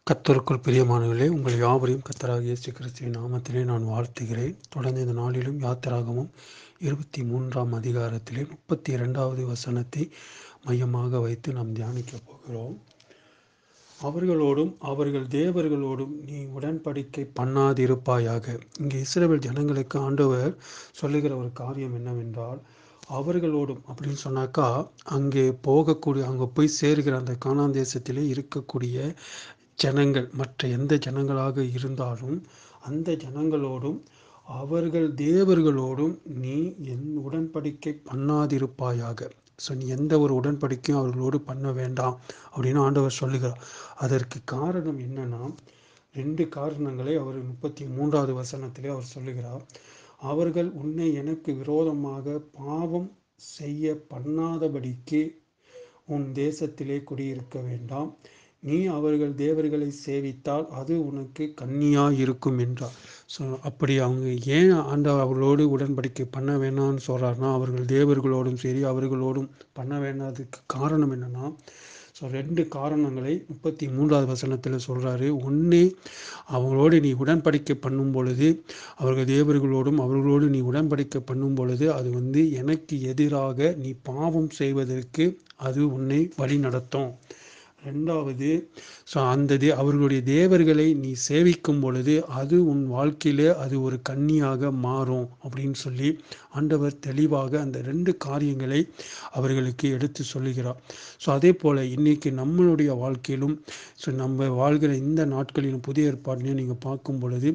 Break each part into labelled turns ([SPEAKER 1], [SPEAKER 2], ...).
[SPEAKER 1] கத்தருக்குள் பிரியமானவர்களே உங்கள் யாவரையும் கத்தராக இயேசு கிறிஸ்துவின் நாமத்திலே நான் வாழ்த்துகிறேன் தொடர்ந்து இந்த நாளிலும் யாத்திராகமும் இருபத்தி மூன்றாம் அதிகாரத்திலே முப்பத்தி இரண்டாவது வசனத்தை மையமாக வைத்து நாம் தியானிக்க போகிறோம் அவர்களோடும் அவர்கள் தேவர்களோடும் நீ உடன்படிக்கை பண்ணாதிருப்பாயாக இங்கே இஸ்ரேல் ஜனங்களுக்கு ஆண்டவர் சொல்லுகிற ஒரு காரியம் என்னவென்றால் அவர்களோடும் அப்படின்னு சொன்னாக்கா அங்கே போகக்கூடிய அங்கே போய் சேருகிற அந்த காணான் தேசத்திலே இருக்கக்கூடிய ஜனங்கள் மற்ற எந்த ஜனங்களாக இருந்தாலும் அந்த ஜனங்களோடும் அவர்கள் தேவர்களோடும் நீ என் உடன்படிக்கை பண்ணாதிருப்பாயாக ஸோ நீ எந்த ஒரு உடன்படிக்கையும் அவர்களோடு பண்ண வேண்டாம் அப்படின்னு ஆண்டவர் சொல்லுகிறார் அதற்கு காரணம் என்னன்னா ரெண்டு காரணங்களை அவர் முப்பத்தி மூன்றாவது வசனத்திலே அவர் சொல்லுகிறார் அவர்கள் உன்னை எனக்கு விரோதமாக பாவம் செய்ய பண்ணாதபடிக்கு உன் தேசத்திலே குடியிருக்க வேண்டாம் நீ அவர்கள் தேவர்களை சேவித்தால் அது உனக்கு கன்னியாக இருக்கும் என்றார் ஸோ அப்படி அவங்க ஏன் ஆண்ட அவர்களோடு உடன்படிக்கை பண்ண வேணாம்னு சொல்கிறாருன்னா அவர்கள் தேவர்களோடும் சரி அவர்களோடும் பண்ண வேண்டாததுக்கு காரணம் என்னென்னா ஸோ ரெண்டு காரணங்களை முப்பத்தி மூன்றாவது வசனத்தில் சொல்கிறாரு ஒன்று அவங்களோடு நீ உடன்படிக்கை பண்ணும் பொழுது அவர்கள் தேவர்களோடும் அவர்களோடு நீ உடன்படிக்கை பண்ணும் பொழுது அது வந்து எனக்கு எதிராக நீ பாவம் செய்வதற்கு அது உன்னை வழி நடத்தும் ரெண்டாவது ஸோ அந்த தே அவர்களுடைய தேவர்களை நீ சேவிக்கும் பொழுது அது உன் வாழ்க்கையிலே அது ஒரு கன்னியாக மாறும் அப்படின்னு சொல்லி ஆண்டவர் தெளிவாக அந்த ரெண்டு காரியங்களை அவர்களுக்கு எடுத்து சொல்லுகிறார் ஸோ அதே போல் இன்றைக்கி நம்மளுடைய வாழ்க்கையிலும் ஸோ நம்ம வாழ்கிற இந்த நாட்களிலும் புதிய ஏற்பாட்டிலையும் நீங்கள் பார்க்கும் பொழுது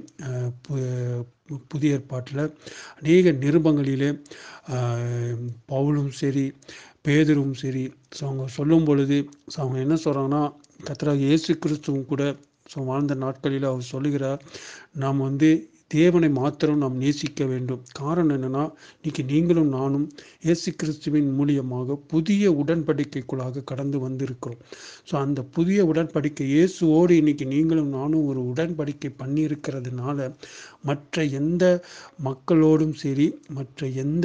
[SPEAKER 1] புதிய ஏற்பாட்டில் அநேக நிருபங்களிலே பவுலும் சரி பேதரும் சரி ஸோ அவங்க சொல்லும் பொழுது ஸோ அவங்க என்ன சொல்கிறாங்கன்னா கத்தராக இயேசு கிறிஸ்துவும் கூட ஸோ வாழ்ந்த நாட்களில் அவர் சொல்லுகிறார் நாம் வந்து தேவனை மாத்திரம் நாம் நேசிக்க வேண்டும் காரணம் என்னென்னா இன்னைக்கு நீங்களும் நானும் இயேசு கிறிஸ்துவின் மூலியமாக புதிய உடன்படிக்கைக்குள்ளாக கடந்து வந்திருக்கிறோம் ஸோ அந்த புதிய உடன்படிக்கை இயேசுவோடு இன்னைக்கு நீங்களும் நானும் ஒரு உடன்படிக்கை பண்ணியிருக்கிறதுனால மற்ற எந்த மக்களோடும் சரி மற்ற எந்த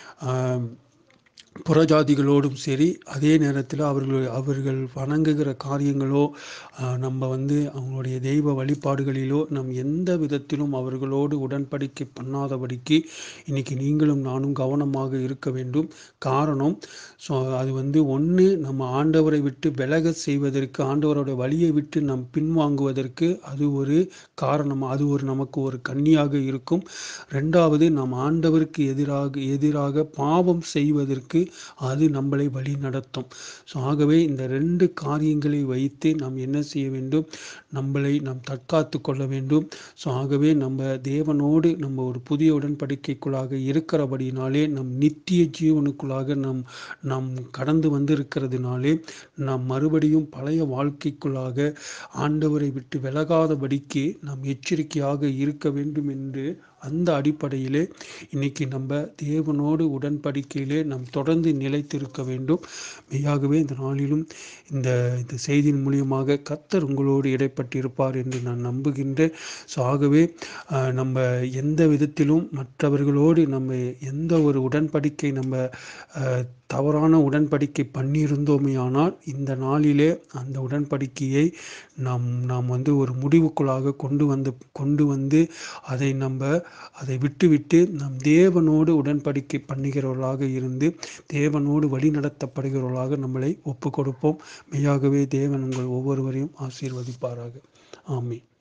[SPEAKER 1] புறஜாதிகளோடும் சரி அதே நேரத்தில் அவர்கள் அவர்கள் வணங்குகிற காரியங்களோ நம்ம வந்து அவங்களுடைய தெய்வ வழிபாடுகளிலோ நம் எந்த விதத்திலும் அவர்களோடு உடன்படிக்கை பண்ணாதபடிக்கு இன்னைக்கு நீங்களும் நானும் கவனமாக இருக்க வேண்டும் காரணம் ஸோ அது வந்து ஒன்று நம்ம ஆண்டவரை விட்டு விலக செய்வதற்கு ஆண்டவரோட வழியை விட்டு நம் பின்வாங்குவதற்கு அது ஒரு காரணம் அது ஒரு நமக்கு ஒரு கண்ணியாக இருக்கும் ரெண்டாவது நம் ஆண்டவருக்கு எதிராக எதிராக பாவம் செய்வதற்கு அது நம்மளை வழி நடத்தும் ஸோ ஆகவே இந்த ரெண்டு காரியங்களை வைத்து நாம் என்ன செய்ய வேண்டும் நம்மளை நாம் தற்காத்து கொள்ள வேண்டும் ஸோ ஆகவே நம்ம தேவனோடு நம்ம ஒரு புதிய உடன்படிக்கைக்குள்ளாக இருக்கிறபடினாலே நம் நித்திய ஜீவனுக்குள்ளாக நம் நாம் கடந்து வந்திருக்கிறதுனாலே நாம் மறுபடியும் பழைய வாழ்க்கைக்குள்ளாக ஆண்டவரை விட்டு விலகாதபடிக்கு நாம் எச்சரிக்கையாக இருக்க வேண்டும் என்று அந்த அடிப்படையிலே இன்னைக்கு நம்ம தேவனோடு உடன்படிக்கையிலே நாம் தொடர்ந்து நிலைத்திருக்க வேண்டும் மெய்யாகவே இந்த நாளிலும் இந்த இந்த செய்தியின் மூலியமாக கத்தர் உங்களோடு இடைப்பட்டிருப்பார் என்று நான் நம்புகின்றேன் ஸோ ஆகவே நம்ம எந்த விதத்திலும் மற்றவர்களோடு நம்ம எந்த ஒரு உடன்படிக்கை நம்ம தவறான உடன்படிக்கை பண்ணியிருந்தோமே ஆனால் இந்த நாளிலே அந்த உடன்படிக்கையை நாம் நாம் வந்து ஒரு முடிவுக்குள்ளாக கொண்டு வந்து கொண்டு வந்து அதை நம்ம அதை விட்டுவிட்டு நம் தேவனோடு உடன்படிக்கை பண்ணுகிறவர்களாக இருந்து தேவனோடு வழி நடத்தப்படுகிறவர்களாக நம்மளை ஒப்பு கொடுப்போம் மெய்யாகவே தேவன் உங்கள் ஒவ்வொருவரையும் ஆசீர்வதிப்பாராக ஆமீன்